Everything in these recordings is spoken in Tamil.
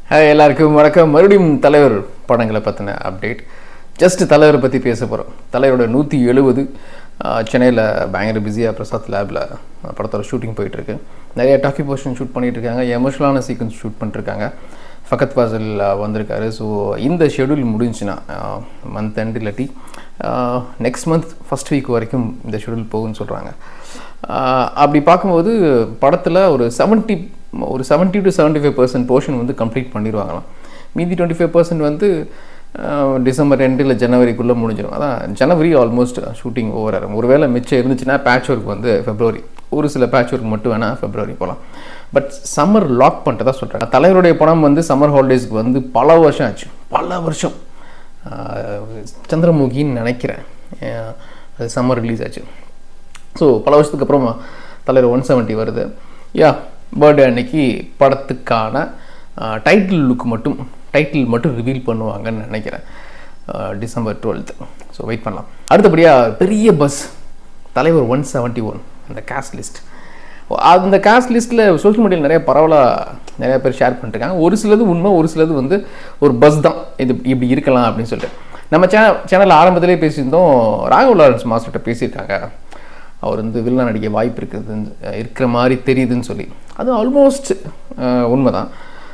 ஹாய் எல்லாருக்கும் வணக்கம் மறுபடியும் தலைவர் படங்களை பற்றின அப்டேட் ஜஸ்ட் தலைவரை பற்றி பேச போகிறோம் தலைவரோட நூற்றி எழுபது சென்னையில் பயங்கர பிஸியாக பிரசாத் லேபில் படத்தோட ஷூட்டிங் போயிட்டுருக்கு நிறைய டாக்கி போர்ஷன் ஷூட் பண்ணிட்டு இருக்காங்க எமோஷனலான சீக்வன்ஸ் ஷூட் பண்ணிட்டுருக்காங்க ஃபகத் ஃபாசில் வந்திருக்காரு ஸோ இந்த ஷெடியூல் முடிஞ்சுன்னா மந்த் எண்ட் இல்லாட்டி நெக்ஸ்ட் மந்த் ஃபஸ்ட் வீக் வரைக்கும் இந்த ஷெடியூல் போகும்னு சொல்கிறாங்க அப்படி பார்க்கும்போது படத்தில் ஒரு செவன்ட்டி ஒரு seventy to seventy five percent portion வந்து கம்ப்ளீட் பண்ணிடுவாங்களாம் மீதி டுவெண்ட்டி ஃபைவ் பர்சன்ட் வந்து ஆஹ், டிசம்பர் ரெண்டு இல்லை ஜனவரிக்குள்ளே முடிஞ்சிடும் அதான் ஜனவரி ஆல்மோஸ்ட் ஷூட்டிங் ஓவர் ஆகும் ஒருவேளை மிச்சம் இருந்துச்சுன்னா பேட்ச் ஒர்க் வந்து ஃபெப்ரவரி ஒரு சில பேட்ச் ஒர்க் மட்டும் வேணால் ஃபெப்ரவரி போகலாம் பட் சம்மர் லாக் பண்ணிட்டு தான் சொல்கிறேன் தலைவருடைய படம் வந்து சம்மர் ஹாலிடேஸ்க்கு வந்து பல வருஷம் ஆச்சு பல வருஷம் ஆஹ், சந்திரமுகின்னு நினைக்கிறேன் ஆஹ், அது சம்மர் ரிலீஸ் ஆச்சு ஸோ பல வருஷத்துக்கு அப்புறம் தலைவர் ஒன் செவன்ட்டி வருது யா பர்த்டே அன்னைக்கு படத்துக்கான டைட்டில் லுக் மட்டும் டைட்டில் மட்டும் ரிவீல் பண்ணுவாங்கன்னு நினைக்கிறேன் ah, December twelfth so wait பண்ணலாம் அடுத்தபடியாக பெரிய பஸ் தலைவர் ஒன் செவன்ட்டி ஒன் அந்த காஸ்ட் லிஸ்ட் அந்த காஸ்ட் லிஸ்ட்டில் சோஷியல் மீடியாவில் நிறைய பரவலாக நிறைய பேர் ஷேர் பண்ணிருக்காங்க ஒரு சிலது உண்மை ஒரு சிலது வந்து ஒரு பஸ் தான் இது இப்படி இருக்கலாம் அப்படின்னு சொல்லிட்டு நம்ம சேனல் சேனல் ஆரம்பத்திலே பேசியிருந்தோம் ராகவ் லாரன்ஸ் மாஸ்டர்கிட்ட பேசியிருக்காங்க அவர் வந்து வில்லன் நடிக்க வாய்ப்பு இருக்குதுன்னு இருக்கிற மாதிரி தெரியுதுன்னு சொல்லி அது ஆல்மோஸ்ட் உண்மை தான்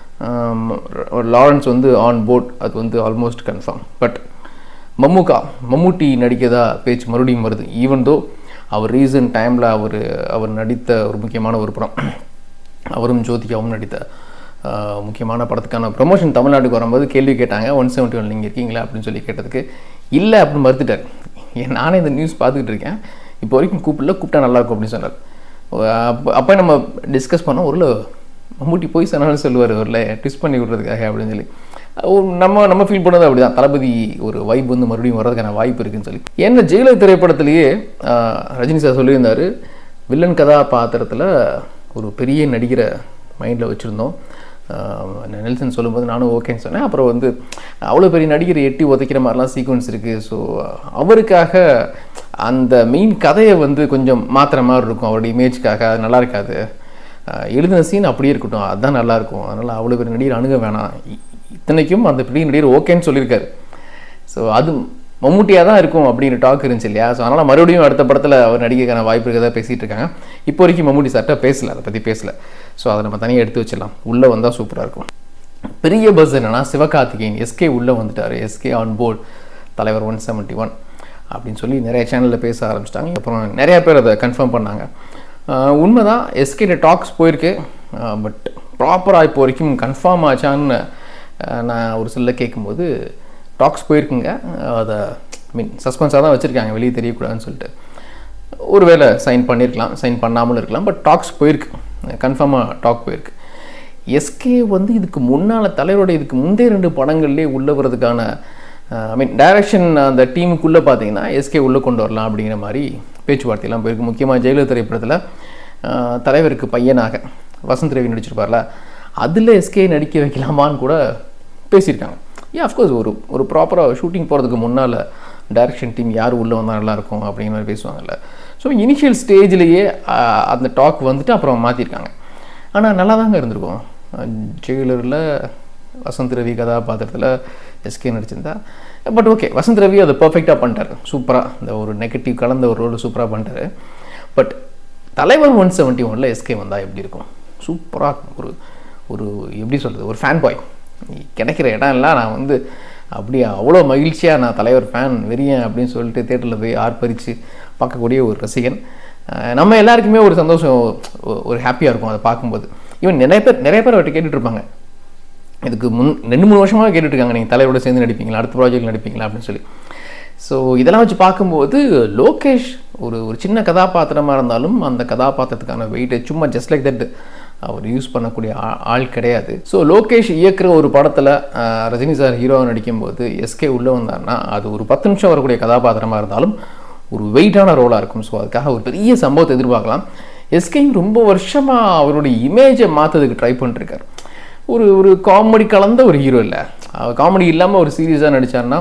லாரன்ஸ் வந்து ஆன் போர்ட் அது வந்து almost confirm but Mammukka Mammootty நடிக்கதா பேச்சு மறுபடியும் வருது ஈவன் தோ அவர் ரீசன்ட் டைமில் அவர் அவர் நடித்த ஒரு முக்கியமான ஒரு படம் அவரும் ஜோதிகாவும் நடித்த ஆஹ், முக்கியமான படத்துக்கான ப்ரொமோஷன் தமிழ்நாட்டுக்கு வரும்போது கேள்வி கேட்டாங்க ஒன் செவன்ட்டி ஒன் நீங்கள் இருக்கீங்களா அப்படின்னு சொல்லி கேட்டதுக்கு இல்லை அப்படின்னு மறுத்துட்டார் ஏன் நானே இந்த நியூஸ் பார்த்துக்கிட்டு இருக்கேன் இப்போ வரைக்கும் கூப்பிடல கூப்பிட்டா நல்லாயிருக்கும் அப்படின்னு சொன்னார் அப்போ அப்போ நம்ம டிஸ்கஸ் பண்ணோம் ஒரு மம்முட்டி போய் சொன்னாலும் சொல்லுவார் ஒரு ட்விஸ்ட் பண்ணி விடுறதுக்காக அப்படின்னு சொல்லி ஒரு நம்ம நம்ம ஃபீல் பண்ணது அப்படிதான் தளபதி ஒரு வைப் வந்து மறுபடியும் வர்றதுக்கான வாய்ப்பு இருக்குன்னு சொல்லி என்ன ஜெயிலர் திரைப்படத்திலேயே ஆஹ், ரஜினி சார் சொல்லியிருந்தாரு வில்லன் கதாபாத்திரத்தில் ஒரு பெரிய நடிகரை மைண்டில் வச்சுருந்தோம் நெல்சன் சொல்லும்போது நானும் ஓகேன்னு சொன்னேன் அப்புறம் வந்து அவ்வளோ பெரிய நடிகரை எட்டி உதைக்கிற மாதிரிலாம் சீக்வன்ஸ் இருக்குது ஸோ அவருக்காக அந்த மெயின் கதையை வந்து கொஞ்சம் மாற்றுற மாதிரி இருக்கும் அவருடைய இமேஜ்க்காக அது நல்லா இருக்காது அஹ் எழுதின சீன் அப்படியே இருக்கட்டும் அதுதான் நல்லா இருக்கும் அதனால் அவ்வளோ பெரிய நடிகர் அணுக வேணாம் இ- இத்தனைக்கும் அந்த பெரிய நடிகர் ஓகேன்னு சொல்லியிருக்காரு ஸோ அது மம்முட்டியாக தான் இருக்கும் அப்படிங்கிற டாக் இருந்துச்சு இல்லையா ஸோ அதனால் மறுபடியும் அடுத்த படத்தில் அவர் நடிகைக்கான வாய்ப்பு இருக்கதா பேசிகிட்டு இருக்காங்க இப்போ வரைக்கும் மம்முட்டி சார்ட்ட பேசல அதை பற்றி பேசல ஸோ அதை நம்ம தனியாக எடுத்து வச்சிடலாம் உள்ளே வந்தால் சூப்பராக இருக்கும் பெரிய பஸ் என்னன்னா சிவகார்த்திகேயன் எஸ்கே உள்ளே வந்துட்டார் எஸ்கே ஆன் போர்ட் தலைவர் ஒன் செவன்ட்டி ஒன் அப்படின்னு சொல்லி நிறைய சேனலில் பேச ஆரம்பிச்சிட்டாங்க அப்புறம் நிறைய பேர் அதை கன்ஃபார்ம் பண்ணாங்க ஆஹ் உண்மைதான் எஸ்கே டாக்ஸ் போயிருக்கு பட் ப்ராப்பராக இப்போ வரைக்கும் கன்ஃபார்ம் ஆச்சான்னு ஆஹ் நான் ஒரு சில கேட்கும்போது டாக்ஸ் போயிருக்குங்க அதை மீன் சஸ்பென்ஸாக தான் வச்சுருக்காங்க வெளியே தெரியக்கூடாதுன்னு சொல்லிட்டு ஒருவேளை சைன் பண்ணியிருக்கலாம் சைன் பண்ணாமலும் இருக்கலாம் பட் டாக்ஸ் போயிருக்கு கன்ஃபார்மாக டாக் போயிருக்கு எஸ்கே வந்து இதுக்கு முன்னால் தலைவரோட இதுக்கு முந்தைய ரெண்டு படங்கள்லேயே உள்ள வர்றதுக்கான ஐ மீன் டைரக்ஷன் அந்த டீமுக்குள்ளே பார்த்தீங்கன்னா எஸ்கே உள்ளே கொண்டு வரலாம் அப்படிங்கிற மாதிரி பேச்சுவார்த்தையெல்லாம் போயிருக்கு முக்கியமாக ஜெயலலிதா திரைப்படத்தில் ஆஹ், தலைவருக்கு பையனாக வசந்த் ரவி நடிச்சிருப்பார்ல அதில் எஸ்கே நடிக்க வைக்கலாமான்னு கூட பேசியிருக்காங்க ஏன் அஃப்கோர்ஸ் ஒரு ஒரு ப்ராப்பராக ஷூட்டிங் போகிறதுக்கு முன்னால் டைரக்ஷன் டீம் யார் உள்ளே வந்தால் நல்லாயிருக்கும் அப்படிங்கிற மாதிரி பேசுவாங்கல்ல ஸோ இனிஷியல் ஸ்டேஜ்லேயே அந்த டாக் வந்துட்டு அப்புறம் மாற்றிருக்காங்க ஆனால் நல்லா தாங்க இருந்திருக்கும் ஜெயிலரில் வசந்த் ரவி கதாபாத்திரத்தில் எஸ்கே நடிச்சிருந்தா பட் ஓகே வசந்த் ரவி அதை பர்ஃபெக்டாக பண்ணிட்டாரு சூப்பராக இந்த ஒரு நெகட்டிவ் கலந்த ஒரு ரோல் சூப்பராக பண்ணிட்டாரு பட் தலைவர் ஒன் செவன்ட்டி ஒனில் எஸ்கே வந்தால் எப்படி இருக்கும் சூப்பராக ஒரு ஒரு எப்படி சொல்கிறது ஒரு ஃபேன் பாய் கிடைக்கிற இடம் எல்லாம் நான் வந்து அப்படியே அவ்வளோ மகிழ்ச்சியாக நான் தலைவர் ஃபேன் வெறியன் அப்படின்னு சொல்லிட்டு தேட்டரில் போய் ஆர்ப்பரித்து பார்க்கக்கூடிய ஒரு ரசிகன் அஹ் நம்ம எல்லாருக்குமே ஒரு சந்தோஷம் ஒ- ஒரு ஹாப்பியாக இருக்கும் அதை பார்க்கும்போது ஈவன் நிறைய பேர் நிறைய பேர் அவர்கிட்ட கேட்டுட்டு இருப்பாங்க இதுக்கு முன் ரெண்டு மூணு வருஷமாக கேட்டுட்டு இருக்காங்க நீங்கள் தலைவரோட சேர்ந்து நடிப்பீங்களா அடுத்த ப்ராஜெக்ட் நடிப்பீங்களா அப்படின்னு சொல்லி ஸோ இதெல்லாம் வச்சு பார்க்கும்போது லோகேஷ் ஒரு ஒரு சின்ன கதாபாத்திரமாக இருந்தாலும் அந்த கதாபாத்திரத்துக்கான வெயிட்டை சும்மா ஜஸ்ட் லைக் தட் அவர் யூஸ் பண்ணக்கூடிய ஆ- ஆள் கிடையாது ஸோ லோகேஷ் இயக்குற ஒரு படத்தில் ரஜினி சார் ஹீரோவாக நடிக்கும்போது எஸ்கே உள்ளே வந்தார்னா அது ஒரு பத்து நிமிஷம் வரக்கூடிய கதாபாத்திரமாக இருந்தாலும் ஒரு வெயிட்டான ரோலாக இருக்கும் ஸோ அதுக்காக ஒரு பெரிய சம்பவத்தை எதிர்பார்க்கலாம் எஸ்கேயும் ரொம்ப வருஷமாக அவருடைய இமேஜை மாற்றதுக்கு ட்ரை பண்ணிருக்காரு ஒரு ஒரு காமெடி கலந்த ஒரு ஹீரோ இல்லை காமெடி இல்லாமல் ஒரு சீரியஸாக நடிச்சாருன்னா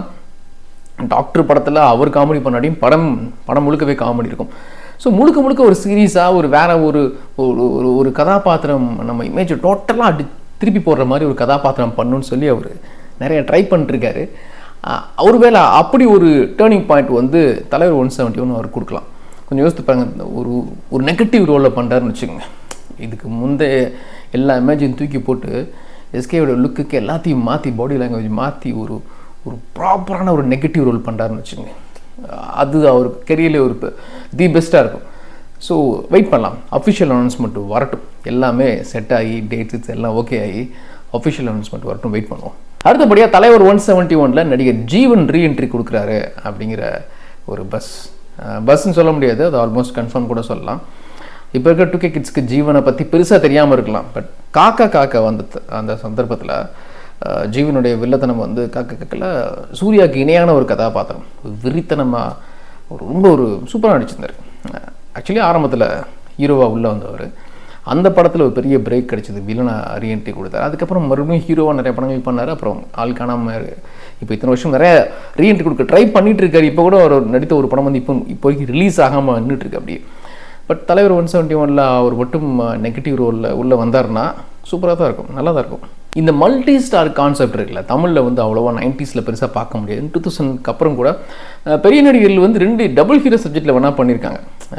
டாக்டர் படத்தில் அவர் காமெடி பண்ணாடியும் படம் படம் முழுக்கவே காமெடி இருக்கும் ஸோ முழுக்க முழுக்க ஒரு சீரியஸாக ஒரு வேற ஒரு ஒரு ஒரு ஒரு கதாபாத்திரம் நம்ம இமேஜை டோட்டலாக அடி திருப்பி போடுற மாதிரி ஒரு கதாபாத்திரம் பண்ணணும்னு சொல்லி அவர் நிறைய ட்ரை பண்ணிட்டுருக்காரு அவர் வேலை அப்படி ஒரு டேர்னிங் பாயிண்ட் வந்து தலைவர் ஒன் செவன்ட்டி ஒன் அவர் கொடுக்கலாம் கொஞ்சம் யோசித்து பாருங்க இந்த ஒரு ஒரு நெகட்டிவ் ரோலில் பண்ணுறாருன்னு வச்சுக்கோங்க இதுக்கு முந்தைய எல்லா இமேஜையும் தூக்கி போட்டு எஸ்கேயோட லுக்குக்கு எல்லாத்தையும் மாற்றி பாடி லாங்குவேஜ் மாற்றி ஒரு ஒரு ப்ராப்பரான ஒரு நெகட்டிவ் ரோல் பண்ணுறாருன்னு வச்சுக்கோங்க அது அவர் கெரியர்லேயே ஒரு தி பெஸ்ட்டாக இருக்கும் ஸோ வெயிட் பண்ணலாம் அஃபிஷியல் அனௌன்ஸ்மெண்ட் வரட்டும் எல்லாமே செட் ஆகி டேட்ஸ் எல்லாம் ஓகே ஆகி அஃபிஷியல் அனௌன்ஸ்மெண்ட் வரட்டும் வெயிட் பண்ணுவோம் அடுத்தபடியாக தலைவர் ஒன் செவன்ட்டி ஒனில் நடிகர் ஜீவன் ரீஎன்ட்ரி கொடுக்குறாரு அப்படிங்கிற ஒரு பஸ் பஸ்ன்னு சொல்ல முடியாது அது ஆல்மோஸ்ட் கன்ஃபார்ம் கூட சொல்லலாம் இப்போ இருக்கிற டூ கே கிட்ஸ்க்கு ஜீவனை பற்றி பெருசாக தெரியாமல் இருக்கலாம் பட் காக்கா காக்கா வந்த அந்த சந்தர்ப்பத்தில் ஜீவனுடைய வில்லத்தனம் வந்து காக்கா காக்கில் சூர்யாவுக்கு இணையான ஒரு கதாபாத்திரம் ஒரு வெறித்தனமாக ஒரு ரொம்ப ஒரு சூப்பராக நடிச்சிருந்தார் ஆக்சுவலி ஆரம்பத்தில் ஹீரோவாக உள்ளே வந்தவர் அந்த படத்தில் ஒரு பெரிய பிரேக் கிடைச்சது வில்லனா ரீஎன்ட்ரி கொடுத்தாரு அதுக்கப்புறம் மறுபடியும் ஹீரோவாக நிறைய படங்கள் பண்ணார் அப்புறம் ஆள் காணாமல் இப்போ இத்தனை வருஷம் நிறைய ரீஎன்ட்ரி கொடுக்க ட்ரை பண்ணிட்டு இருக்காரு இப்போ கூட அவர் நடித்த ஒரு படம் வந்து இப்போ இப்போதைக்கு ரிலீஸ் ஆகாமல் நின்றுட்டு இருக்கு அப்படியே பட் தலைவர் ஒன் செவன்ட்டி ஒனில் அவர் மட்டும் நெகட்டிவ் ரோலில் உள்ளே வந்தார்னா சூப்பராக தான் இருக்கும் நல்லா தான் இருக்கும் இந்த மல்டி ஸ்டார் கான்செப்ட் இருக்குல்ல தமிழில் வந்து அவ்வளோவா நைன்டிஸில் பெருசாக பார்க்க முடியாது டூ தௌசண்ட்க்கு அப்புறம் கூட பெரிய நடிகர்கள் வந்து ரெண்டு டபுள் ஹீரோ சப்ஜெக்டில் வேணால் பண்ணியிருக்காங்க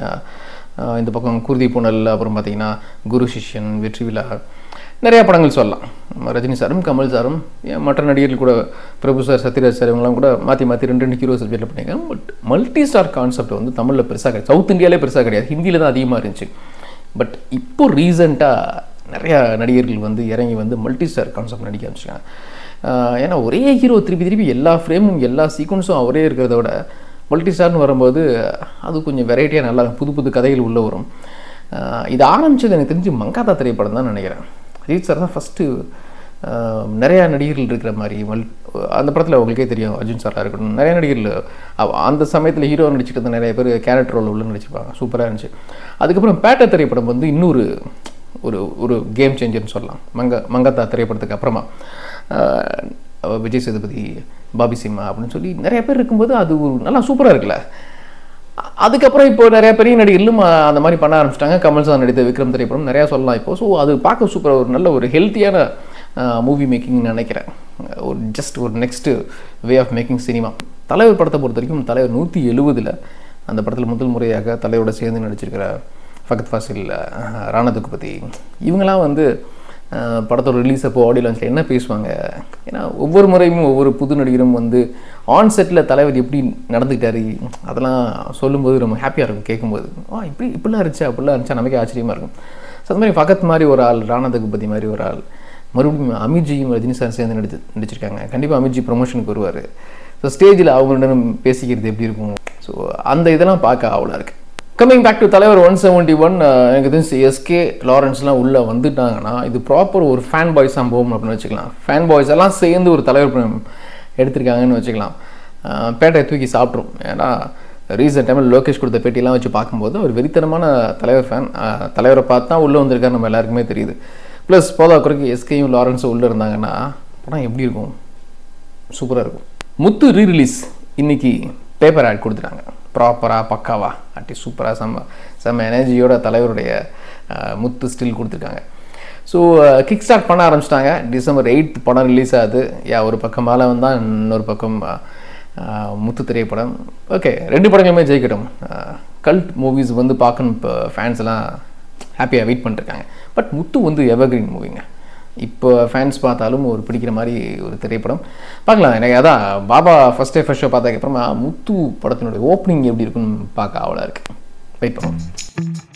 இந்த பக்கம் குருதி புனல் அப்புறம் பார்த்தீங்கன்னா குரு சிஷ்யன் வெற்றி விழா நிறையா படங்கள் சொல்லலாம் ரஜினி சாரும் கமல் சாரும் மற்ற நடிகர்கள் கூட பிரபு சார் சத்யராஜ் சார் இவங்களாம் கூட மாற்றி மாற்றி ரெண்டு ரெண்டு ஹீரோ சப்ஜெக்டில் பண்ணியிருக்காங்க பட் மல்டி ஸ்டார் கான்செப்ட் வந்து தமிழில் பெருசாக கிடையாது சவுத் இந்தியாவிலே பெருசாக கிடையாது ஹிந்தியில் தான் அதிகமாக இருந்துச்சு பட் இப்போ ரீசெண்டாக நிறையா நடிகர்கள் வந்து இறங்கி வந்து மல்டி ஸ்டார் கான்செப்ட் நடிக்க ஆரம்பிச்சிருக்காங்க ஏன்னா ஒரே ஹீரோ திருப்பி திருப்பி எல்லா ஃப்ரேமும் எல்லா சீக்வன்ஸும் அவரே இருக்கிறத விட மல்டி ஸ்டார்னு வரும்போது அது கொஞ்சம் வெரைட்டியாக நல்லா புது புது கதைகள் உள்ளே வரும் இது ஆரம்பித்தது எனக்கு தெரிஞ்சு மங்காத்தா திரைப்படம் தான் நினைக்கிறேன் அஜித் சார் தான் ஃபஸ்ட்டு நிறையா நடிகர்கள் இருக்கிற மாதிரி மல் அந்த படத்தில் உங்களுக்கே தெரியும் அர்ஜுன் சாராக இருக்கட்டும் நிறைய நடிகர்கள் அந்த சமயத்தில் ஹீரோ நடிச்சுட்டு இருந்த நிறைய பேர் கேரக்டர் ரோல் உள்ள நடிச்சிருப்பாங்க சூப்பராக இருந்துச்சு அதுக்கப்புறம் பேட்டை திரைப்படம் வந்து இன்னொரு ஒரு ஒரு கேம் சேஞ்சர்னு சொல்லலாம் மங்க மங்கத்தா திரைப்படத்துக்கு அப்புறமா விஜய் சேதுபதி பாபி சிம்மா அப்படின்னு சொல்லி நிறைய பேர் இருக்கும்போது அது ஒரு நல்லா சூப்பராக இருக்குல்ல அதுக்கப்புறம் இப்போ நிறைய பெரிய நடிகர்களும் அந்த மாதிரி பண்ண ஆரம்பிச்சிட்டாங்க கமல் சார் நடித்த விக்ரம் திரைப்படம் நிறையா சொல்லலாம் இப்போ ஸோ அது பார்க்க சூப்பராக ஒரு நல்ல ஒரு ஹெல்த்தியான மூவி மேக்கிங்னு நினைக்கிறேன் ஒரு ஜஸ்ட் ஒரு next way of making cinema தலைவர் படத்தை பொறுத்த வரைக்கும் தலைவர் நூற்றி எழுபதில் அந்த படத்தில் முதல் முறையாக தலைவரோட சேர்ந்து நடிச்சிருக்கிற ஃபகத் ஃபாசில் ராணா துக்குபதி இவங்களாம் வந்து படத்தோட ரிலீஸ் அப்போ ஆடியோ லான்ச்சில் என்ன பேசுவாங்க ஏன்னா ஒவ்வொரு முறையும் ஒவ்வொரு புது நடிகரும் வந்து ஆன் செட்டில் தலைவர் எப்படி நடந்துக்கிட்டாரு அதெல்லாம் சொல்லும்போது ரொம்ப ஹாப்பியாக இருக்கும் கேட்கும்போது ஆ இப்படி இப்படிலாம் இருந்துச்சா அப்படிலாம் இருந்துச்சா நமக்கே ஆச்சரியமாக இருக்கும் ஸோ அந்த மாதிரி ஃபகத் மாதிரி ஒரு ஆள் ராணா தகுபதி மாதிரி ஒரு ஆள் மறுபடியும் அமித்ஜியும் ரஜினி சார் சேர்ந்து நடிச்சு நடிச்சிருக்காங்க கண்டிப்பாக அமித்ஜி ப்ரொமோஷனுக்கு வருவார் ஸோ ஸ்டேஜில் அவங்களிடம் பேசிக்கிறது எப்படி இருக்கும் ஸோ அந்த இதெல்லாம் பார்க்க அவ்வளோ இருக்குது கம்மிங் பேக் டு தலைவர் ஒன் செவன்ட்டி ஒன் எனக்கு தெரிஞ்சு எஸ்கே லாரன்ஸ்லாம் உள்ளே வந்துட்டாங்கன்னா இது ப்ராப்பர் ஒரு ஃபேன் பாய் சம்பவம் அப்படின்னு வச்சுக்கலாம் ஃபேன் பாய்ஸ் எல்லாம் சேர்ந்து ஒரு தலைவர் படம் எடுத்திருக்காங்கன்னு வச்சுக்கலாம் பேட்டை தூக்கி சாப்பிட்ரும் ஏன்னா ரீசெண்ட் டைமில் லோகேஷ் கொடுத்த பேட்டியெல்லாம் வச்சு பார்க்கும்போது ஒரு வெறித்தனமான தலைவர் ஃபேன் தலைவரை பார்த்து தான் உள்ளே வந்திருக்காரு நம்ம எல்லாருக்குமே தெரியுது ப்ளஸ் போதா குறைக்கு எஸ்கேயும் லாரன்ஸும் உள்ளே இருந்தாங்கன்னா படம் எப்படி இருக்கும் சூப்பராக இருக்கும் முத்து ரீ ரிலீஸ் இன்னைக்கு பேப்பர் ஆட் கொடுத்துட்டாங்க ப்ராப்பராக பக்காவா அட்டி சூப்பராக செம்ம செம்ம எனர்ஜியோட தலைவருடைய முத்து ஸ்டில் கொடுத்துருக்காங்க ஸோ கிக் ஸ்டார்ட் பண்ண ஆரம்பிச்சிட்டாங்க டிசம்பர் எயித் படம் ரிலீஸ் ஆகுது யா ஒரு பக்கம் மேலே வந்தால் இன்னொரு பக்கம் முத்து திரைப்படம் ஓகே ரெண்டு படங்களுமே ஜெயிக்கட்டும் கல்ட் மூவிஸ் வந்து பார்க்கணும் இப்போ ஃபேன்ஸ் எல்லாம் ஹாப்பியாக வெயிட் பண்ணிருக்காங்க பட் முத்து வந்து எவர்கிரீன் மூவிங்க இப்போ ஃபேன்ஸ் பார்த்தாலும் ஒரு பிடிக்கிற மாதிரி ஒரு திரைப்படம் பார்க்கலாம் எனக்கு அதான் Baba first day first show பார்த்ததுக்கப்புறமா முத்து படத்தினுடைய ஓப்பனிங் எப்படி இருக்குன்னு பார்க்க அவ்வளோ இருக்குது வெயிட் பண்ணுவோம்